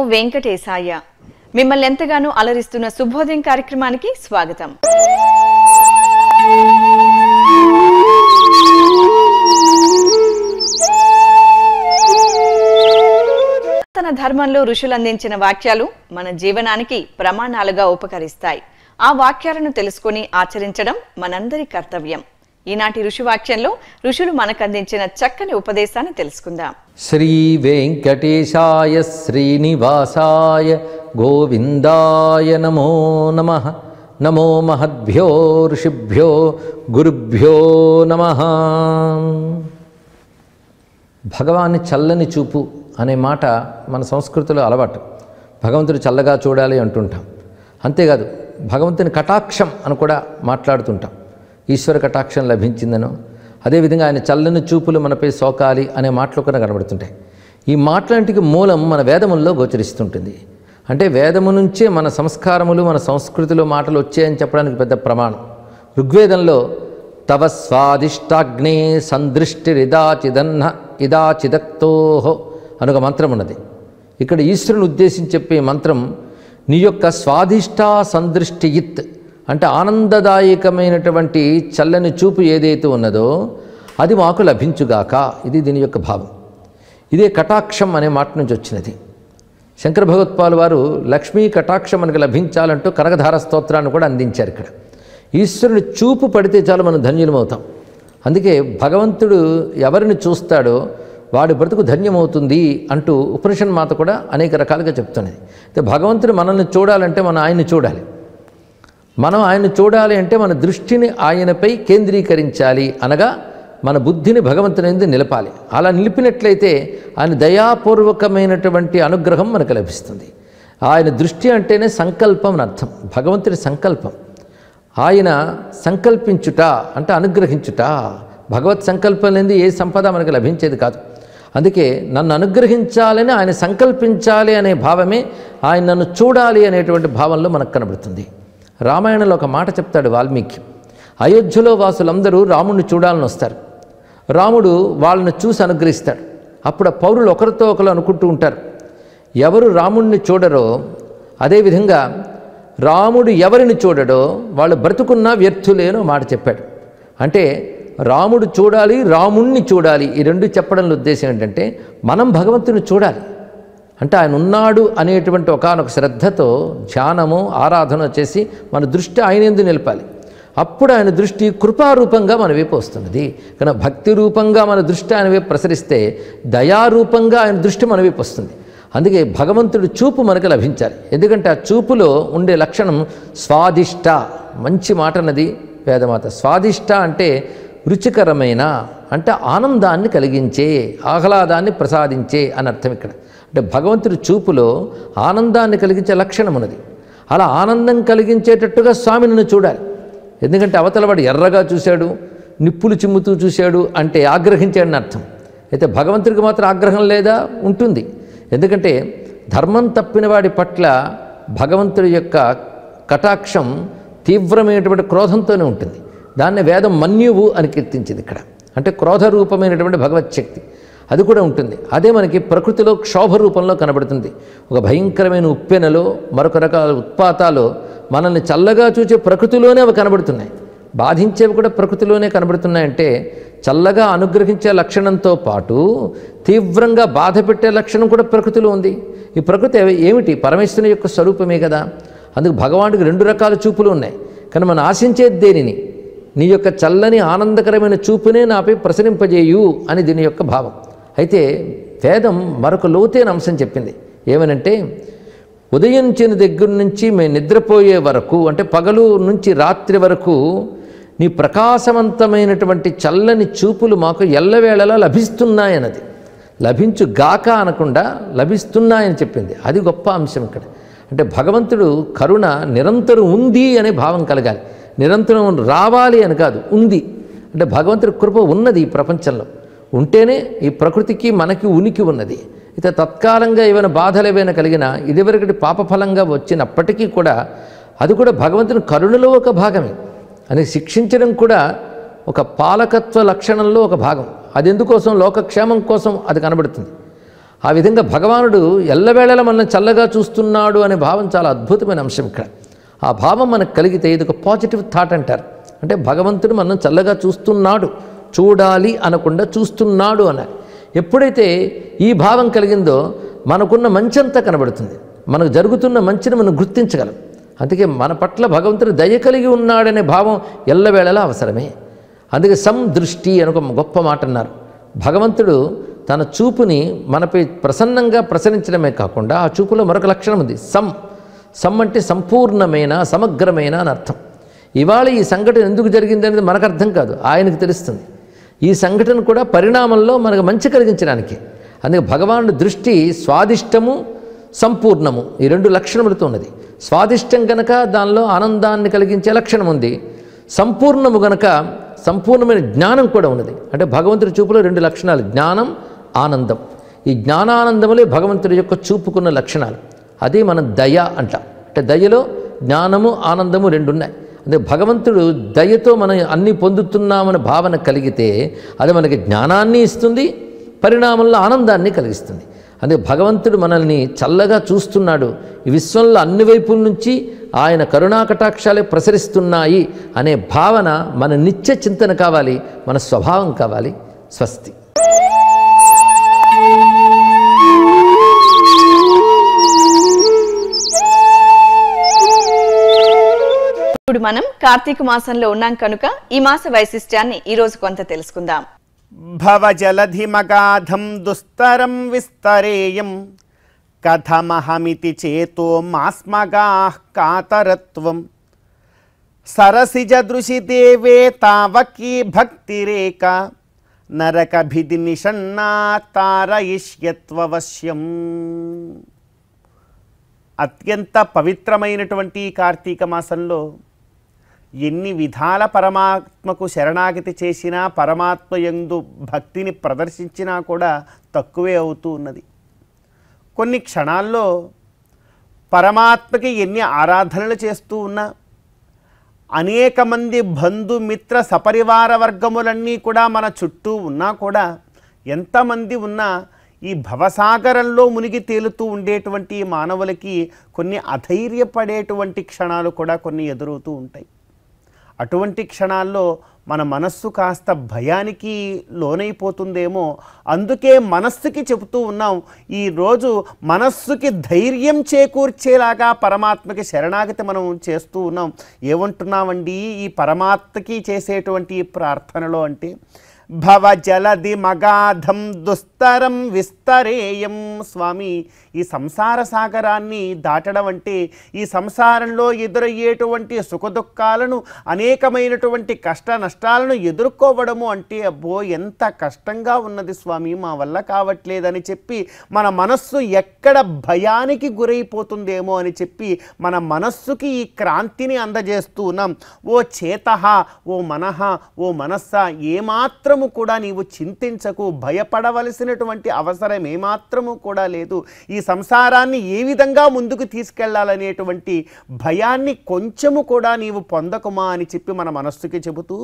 వెంకటేశాయ మిమ్మల్ని ఎంతగానో అలరిస్తున్న శుభోదయం కార్యక్రమానికి స్వాగతం తన ధర్మంలో ఋషులు అందించిన వాక్యాలు మన జీవనానికి ప్రమాణాలుగా ఉపకరిస్తాయి ఆ వాక్యాలను తెలుసుకొని ఆచరించడం మనందరి కర్తవ్యం ఈనాటి ఋషి వాక్యంలో ఋషులు మనకు అందించిన చక్కని ఉపదేశాన్ని తెలుసుకుందాం శ్రీ వెంకటేశాయ శ్రీనివాసాయ గోవిందాయ నమో నమ నమో మహద్భ్యో ఋషిభ్యో గురుభ్యో నమ భగవాన్ని చల్లని చూపు అనే మాట మన సంస్కృతిలో అలవాటు భగవంతుడు చల్లగా చూడాలి అంటుంటాం అంతేకాదు భగవంతుని కటాక్షం అని కూడా మాట్లాడుతుంటాం ఈశ్వర కటాక్షం లభించిందనో అదేవిధంగా ఆయన చల్లని చూపులు మనపై సోకాలి అనే మాటలు కూడా కనబడుతుంటాయి ఈ మాటలంటికి మూలం మన వేదముల్లో గోచరిస్తుంటుంది అంటే వేదము నుంచే మన సంస్కారములు మన సంస్కృతిలో మాటలు వచ్చాయని చెప్పడానికి పెద్ద ప్రమాణం ఋగ్వేదంలో తవ స్వాదిష్టాగ్నే సందృష్టిరిదాచిదన్న ఇదాచిదక్తోహో అనొక మంత్రం ఉన్నది ఇక్కడ ఈశ్వరుని ఉద్దేశించి చెప్పే మంత్రం నీ యొక్క స్వాదిష్టా సందృష్టి ఇత్ అంటే ఆనందదాయకమైనటువంటి చల్లని చూపు ఏదైతే ఉన్నదో అది మాకు లభించుగాక ఇది దీని యొక్క భావం ఇదే కటాక్షం అనే మాట నుంచి వచ్చినది శంకర భగవత్పాల్ వారు లక్ష్మీ కటాక్షం మనకు లభించాలంటూ కనకధార స్తోత్రాన్ని కూడా అందించారు ఇక్కడ ఈశ్వరుని చూపు పడితే చాలు మనం ధన్యులమవుతాం అందుకే భగవంతుడు ఎవరిని చూస్తాడో వాడి బ్రతుకు ధన్యమవుతుంది అంటూ ఉపనిషన్ మాత కూడా అనేక రకాలుగా చెప్తున్నది అయితే భగవంతుడు మనల్ని చూడాలంటే మనం ఆయన్ని చూడాలి మనం ఆయన చూడాలి అంటే మన దృష్టిని ఆయనపై కేంద్రీకరించాలి అనగా మన బుద్ధిని భగవంతుని ఎందు నిలపాలి అలా నిలిపినట్లయితే ఆయన దయాపూర్వకమైనటువంటి అనుగ్రహం మనకు లభిస్తుంది ఆయన దృష్టి అంటేనే సంకల్పం అని అర్థం భగవంతుడి సంకల్పం ఆయన సంకల్పించుట అంటే అనుగ్రహించుట భగవత్ సంకల్పం లేనిది ఏ సంపద మనకు లభించేది కాదు అందుకే నన్ను అనుగ్రహించాలని ఆయన సంకల్పించాలి అనే భావమే ఆయన నన్ను చూడాలి అనేటువంటి భావంలో మనకు కనబడుతుంది రామాయణంలో ఒక మాట చెప్తాడు వాల్మీకి అయోధ్యలో వాసులందరూ రాముడిని చూడాలని వస్తారు రాముడు వాళ్ళని చూసి అనుగ్రహిస్తాడు అప్పుడు ఆ పౌరులు ఒకరితో ఒకరు అనుకుంటూ ఉంటారు ఎవరు రాముడిని చూడరో అదేవిధంగా రాముడు ఎవరిని చూడడో వాళ్ళు బ్రతుకున్నా వ్యర్థులేనో మాట చెప్పాడు అంటే రాముడు చూడాలి రాముణ్ణి చూడాలి ఈ రెండు చెప్పడంలో ఉద్దేశం ఏంటంటే మనం భగవంతుని చూడాలి అంటే ఆయన ఉన్నాడు అనేటువంటి ఒకనొక శ్రద్ధతో ధ్యానము ఆరాధన చేసి మన దృష్టి ఆయన ఎందు నిలపాలి అప్పుడు ఆయన దృష్టి కృపారూపంగా మన వైపు వస్తున్నది కానీ భక్తి రూపంగా మన దృష్టి ఆయన వైపు ప్రసరిస్తే దయారూపంగా ఆయన దృష్టి మన వైపు వస్తుంది అందుకే భగవంతుడి చూపు మనకు లభించాలి ఎందుకంటే ఆ చూపులో ఉండే లక్షణం స్వాదిష్ట మంచి మాట అన్నది వేదమాత స్వాదిష్ట అంటే రుచికరమైన అంటే ఆనందాన్ని కలిగించే ఆహ్లాదాన్ని ప్రసాదించే అని అర్థం ఇక్కడ అంటే భగవంతుడి చూపులో ఆనందాన్ని కలిగించే లక్షణం ఉన్నది అలా ఆనందం కలిగించేటట్టుగా స్వామిని చూడాలి ఎందుకంటే అవతల వాడు ఎర్రగా చూశాడు నిప్పులు చిమ్ముతూ చూశాడు అంటే ఆగ్రహించాడని అర్థం అయితే భగవంతుడికి మాత్రం ఆగ్రహం లేదా ఉంటుంది ఎందుకంటే ధర్మం తప్పిన వాడి పట్ల భగవంతుడి యొక్క కటాక్షం తీవ్రమైనటువంటి క్రోధంతోనే ఉంటుంది దాన్ని వేదం మన్యువు అని కీర్తించింది ఇక్కడ అంటే క్రోధ రూపమైనటువంటి భగవత్ శక్తి అది కూడా ఉంటుంది అదే మనకి ప్రకృతిలో క్షోభ రూపంలో కనబడుతుంది ఒక భయంకరమైన ఉప్పెనలో మరొక రకాల ఉత్పాతాలు మనల్ని చల్లగా చూచే ప్రకృతిలోనే అవి కనబడుతున్నాయి బాధించేవి కూడా ప్రకృతిలోనే కనబడుతున్నాయంటే చల్లగా అనుగ్రహించే లక్షణంతో పాటు తీవ్రంగా బాధ పెట్టే లక్షణం కూడా ప్రకృతిలో ఉంది ఈ ప్రకృతి ఏమిటి పరమేశ్వరుని యొక్క స్వరూపమే కదా అందుకు భగవానుడికి రెండు రకాల చూపులు ఉన్నాయి కానీ మనం ఆశించేది దేనిని నీ యొక్క చల్లని ఆనందకరమైన చూపునే నాపై ప్రసరింపజేయు అని దీని యొక్క భావం అయితే వేదం మరొక లోతైన అంశం చెప్పింది ఏమనంటే ఉదయించిన దగ్గర నుంచి మేము నిద్రపోయే వరకు అంటే పగలు నుంచి రాత్రి వరకు నీ ప్రకాశవంతమైనటువంటి చల్లని చూపులు మాకు ఎల్లవేళలా లభిస్తున్నాయన్నది లభించు గాక అనకుండా లభిస్తున్నాయని చెప్పింది అది గొప్ప అంశం ఇక్కడ అంటే భగవంతుడు కరుణ నిరంతరం ఉంది అనే భావం కలగాలి నిరంతరం రావాలి అని కాదు ఉంది అంటే భగవంతుడి కృప ఉన్నది ఈ ప్రపంచంలో ఉంటేనే ఈ ప్రకృతికి మనకి ఉనికి ఉన్నది అయితే తత్కాలంగా ఏమైనా బాధలు ఏవైనా కలిగినా ఇదివరకటి పాపఫలంగా వచ్చినప్పటికీ కూడా అది కూడా భగవంతుని కరుణలో ఒక భాగమే అని శిక్షించడం కూడా ఒక పాలకత్వ లక్షణంలో ఒక భాగం అది ఎందుకోసం లోకక్షేమం కోసం అది కనబడుతుంది ఆ విధంగా భగవానుడు ఎల్లవేళలా మనల్ని చల్లగా చూస్తున్నాడు అనే భావం చాలా అద్భుతమైన అంశం ఇక్కడ ఆ భావం మనకు కలిగితే ఇది ఒక పాజిటివ్ థాట్ అంటారు అంటే భగవంతుడు మనం చల్లగా చూస్తున్నాడు చూడాలి అనకుండా చూస్తున్నాడు అన్నారు ఎప్పుడైతే ఈ భావం కలిగిందో మనకున్న మంచంతా కనబడుతుంది మనకు జరుగుతున్న మంచిని మనం గుర్తించగలం అందుకే మన పట్ల భగవంతుడు దయ కలిగి ఉన్నాడనే భావం ఎల్లవేళలా అవసరమే అందుకే సం దృష్టి అని ఒక గొప్ప మాట అన్నారు భగవంతుడు తన చూపుని మనపై ప్రసన్నంగా ప్రసరించడమే కాకుండా ఆ చూపులో మరొక లక్షణం ఉంది సం సం అంటే సంపూర్ణమైన సమగ్రమైన అని అర్థం ఇవాళ ఈ సంఘటన ఎందుకు జరిగింది అనేది మనకు అర్థం కాదు ఆయనకు తెలుస్తుంది ఈ సంఘటన కూడా పరిణామంలో మనకు మంచి కలిగించడానికి అందుకే భగవానుడి దృష్టి స్వాదిష్టము సంపూర్ణము ఈ రెండు లక్షణములతో ఉన్నది స్వాదిష్టం గనక దానిలో ఆనందాన్ని కలిగించే లక్షణం ఉంది సంపూర్ణము గనక సంపూర్ణమైన జ్ఞానం కూడా ఉన్నది అంటే భగవంతుడి చూపులో రెండు లక్షణాలు జ్ఞానం ఆనందం ఈ జ్ఞానానందములే భగవంతుడి యొక్క చూపుకున్న లక్షణాలు అదే మనం దయ అంటాం అంటే దయలో జ్ఞానము ఆనందము రెండు ఉన్నాయి అంటే భగవంతుడు దయతో మనం అన్నీ పొందుతున్నామనే భావన కలిగితే అది మనకి జ్ఞానాన్ని ఇస్తుంది పరిణామంలో ఆనందాన్ని కలిగిస్తుంది అందుకే భగవంతుడు మనల్ని చల్లగా చూస్తున్నాడు ఈ విశ్వంలో అన్ని వైపుల నుంచి ఆయన కరుణాకటాక్షాలే ప్రసరిస్తున్నాయి అనే భావన మన నిత్య చింతన కావాలి మన స్వభావం కావాలి స్వస్తి ఇప్పుడు మనం కార్తీక మాసంలో ఉన్నాం కనుక ఈ మాస వైశిష్ట్యాన్ని ఈ రోజు కొంత తెలుసుకుందాం భవజలధిమగాధం దుస్తరం విస్తరేయం కథమహమితి చేతో మాస్మగా కాతరత్వం సరసిజదృశిదేవే తావకీ భక్తిరేక నరకభిది నిషన్నా తారయిష్యత్వవశ్యం అత్యంత పవిత్రమైనటువంటి ఈ కార్తీక మాసంలో ఎన్ని విధాల పరమాత్మకు శరణాగతి చేసినా పరమాత్మ యందు భక్తిని ప్రదర్శించినా కూడా తక్కువే అవుతూ ఉన్నది కొన్ని క్షణాల్లో పరమాత్మకి ఎన్ని ఆరాధనలు చేస్తూ ఉన్నా అనేక మంది బంధుమిత్ర సపరివార వర్గములన్నీ కూడా మన చుట్టూ ఉన్నా కూడా ఎంతమంది ఉన్నా ఈ భవసాగరంలో మునిగి తేలుతూ ఉండేటువంటి ఈ మానవులకి కొన్ని అధైర్యపడేటువంటి క్షణాలు కూడా కొన్ని ఎదురవుతూ ఉంటాయి అటువంటి క్షణాల్లో మన మనస్సు కాస్త భయానికి లోనైపోతుందేమో అందుకే మనస్సుకి చెబుతూ ఉన్నాం ఈరోజు మనస్సుకి ధైర్యం చేకూర్చేలాగా పరమాత్మకి శరణాగతి మనం చేస్తూ ఉన్నాం ఏమంటున్నామండి ఈ పరమాత్మకి చేసేటువంటి ఈ ప్రార్థనలో అంటే భవ జలది మగాధం దుస్తరం విస్తరేయం స్వామి ఈ సంసార సాగరాన్ని దాటడం అంటే ఈ సంసారంలో ఎదురయ్యేటువంటి సుఖదుఖాలను అనేకమైనటువంటి కష్ట నష్టాలను ఎదుర్కోవడము అంటే అబ్బో ఎంత కష్టంగా ఉన్నది స్వామి మా వల్ల కావట్లేదని చెప్పి మన మనస్సు ఎక్కడ భయానికి గురైపోతుందేమో అని చెప్పి మన మనస్సుకి ఈ క్రాంతిని అందజేస్తూ ఉన్నాం ఓ చేత ఓ మనహ ఓ మనస్స ఏమాత్రము కూడా నీవు చింతించకు భయపడవలసినటువంటి అవసరం ఏమాత్రము కూడా లేదు ఈ సంసారాన్ని ఏ విధంగా ముందుకు తీసుకెళ్లాలనేటువంటి భయాన్ని కొంచెము కూడా నీవు పొందకుమా అని చెప్పి మన మనస్సుకి చెబుతూ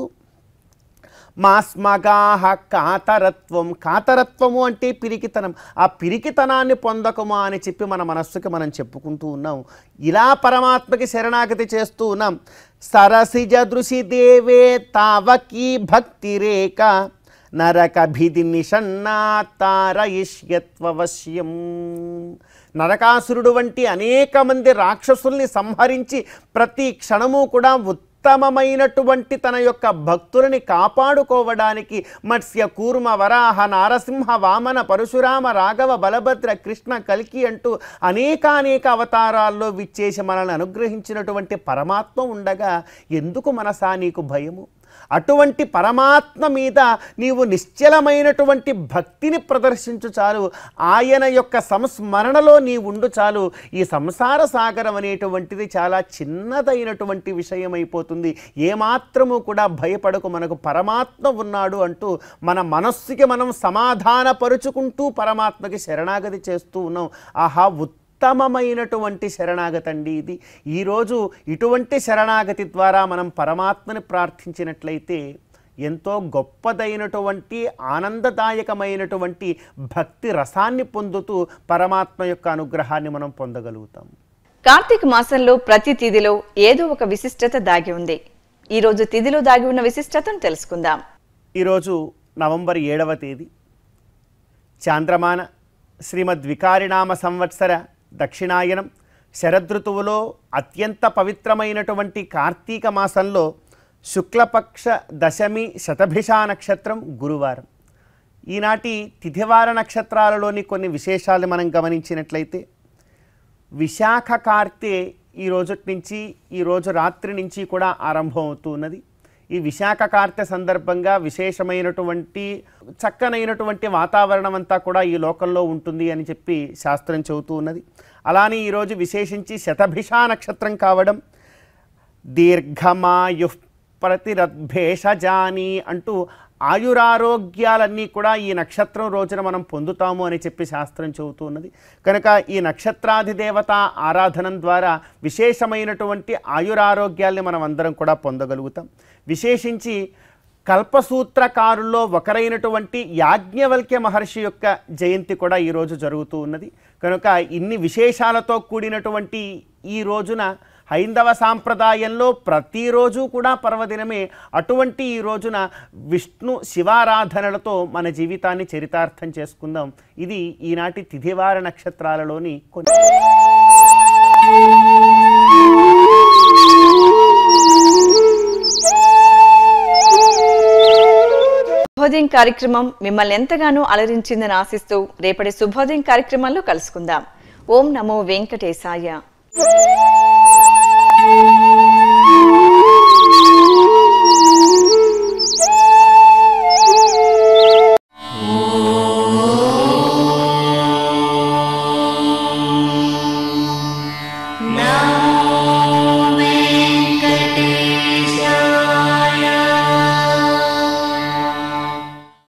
మాస్మగాహ కాతరత్వం కాతరత్వము అంటే పిరికితనం ఆ పిరికితనాన్ని పొందకమా అని చెప్పి మన మనస్సుకి మనం చెప్పుకుంటూ ఉన్నాం ఇలా పరమాత్మకి శరణాగతి చేస్తూ ఉన్నాం సరసిజ దృశి దేవే తావకీ భక్తి రేఖ నరకభిది నిషన్నా తారయిష్యత్వవశ్యం నరకాసురుడు వంటి అనేక మంది రాక్షసుల్ని సంహరించి ప్రతి క్షణము కూడా ఉత్తమమైనటువంటి తన యొక్క భక్తులని కాపాడుకోవడానికి మత్స్య కూర్మ వరాహ నారసింహ వామన పరశురామ రాఘవ బలభద్ర కృష్ణ కల్కి అంటూ అనేకానేక అవతారాల్లో విచ్చేసి మనల్ని అనుగ్రహించినటువంటి పరమాత్మ ఉండగా ఎందుకు మనసా నీకు భయము అటువంటి పరమాత్మ మీద నీవు నిశ్చలమైనటువంటి భక్తిని ప్రదర్శించు చాలు ఆయన యొక్క సంస్మరణలో నీ ఉండు చాలు ఈ సంసార సాగరం అనేటువంటిది చాలా చిన్నదైనటువంటి విషయం అయిపోతుంది ఏమాత్రము కూడా భయపడకు మనకు పరమాత్మ ఉన్నాడు అంటూ మన మనస్సుకి మనం సమాధానపరుచుకుంటూ పరమాత్మకి శరణాగతి చేస్తూ ఉన్నాం ఆహా ఉత్తమమైనటువంటి శరణాగతి అండి ఇది ఈరోజు ఇటువంటి శరణాగతి ద్వారా మనం పరమాత్మని ప్రార్థించినట్లయితే ఎంతో గొప్పదైనటువంటి ఆనందదాయకమైనటువంటి భక్తి రసాన్ని పొందుతూ పరమాత్మ యొక్క అనుగ్రహాన్ని మనం పొందగలుగుతాం కార్తీక మాసంలో ప్రతి తిథిలో ఏదో ఒక విశిష్టత దాగి ఉంది ఈ రోజు తిథిలో దాగి ఉన్న విశిష్టతను తెలుసుకుందాం ఈరోజు నవంబర్ ఏడవ తేదీ చాంద్రమాన శ్రీమద్ వికారినామ సంవత్సర దక్షిణాయనం శరదృతువులో అత్యంత పవిత్రమైనటువంటి కార్తీక మాసంలో శుక్లపక్ష దశమి శతభిషా నక్షత్రం గురువారం ఈనాటి తిథివార నక్షత్రాలలోని కొన్ని విశేషాలు మనం గమనించినట్లయితే విశాఖ కార్తె ఈ రోజు నుంచి ఈ రోజు రాత్రి నుంచి కూడా ఆరంభం అవుతున్నది ఈ విశాఖ కార్తె సందర్భంగా విశేషమైనటువంటి చక్కనైనటువంటి వాతావరణం అంతా కూడా ఈ లోకంలో ఉంటుంది అని చెప్పి శాస్త్రం చెబుతూ ఉన్నది అలానే ఈరోజు విశేషించి శతభిషా నక్షత్రం కావడం దీర్ఘమాయు ప్రతిరద్భేషజాని అంటూ ఆయురారోగ్యాలన్నీ కూడా ఈ నక్షత్రం రోజున మనం పొందుతాము అని చెప్పి శాస్త్రం చెబుతూ ఉన్నది కనుక ఈ నక్షత్రాధిదేవత ఆరాధనం ద్వారా విశేషమైనటువంటి ఆయురారోగ్యాల్ని మనం అందరం కూడా పొందగలుగుతాం విశేషించి కల్పసూత్రకారుల్లో ఒకరైనటువంటి యాజ్ఞవల్క్య మహర్షి యొక్క జయంతి కూడా ఈరోజు జరుగుతూ ఉన్నది కనుక ఇన్ని విశేషాలతో కూడినటువంటి ఈ రోజున హైందవ సాంప్రదాయంలో ప్రతిరోజు కూడా పర్వదినమే అటువంటి ఈ రోజున విష్ణు శివారాధనలతో మన జీవితాన్ని చరితార్థం చేసుకుందాం ఇది ఈనాటి తిథివార నక్షత్రాలలోని కొన్ని శుభోదయం కార్యక్రమం మిమ్మల్ని ఎంతగానో అలరించిందని ఆశిస్తూ రేపటి శుభోదయం కార్యక్రమంలో కలుసుకుందాం ఓం నమో వెంకటేశాయ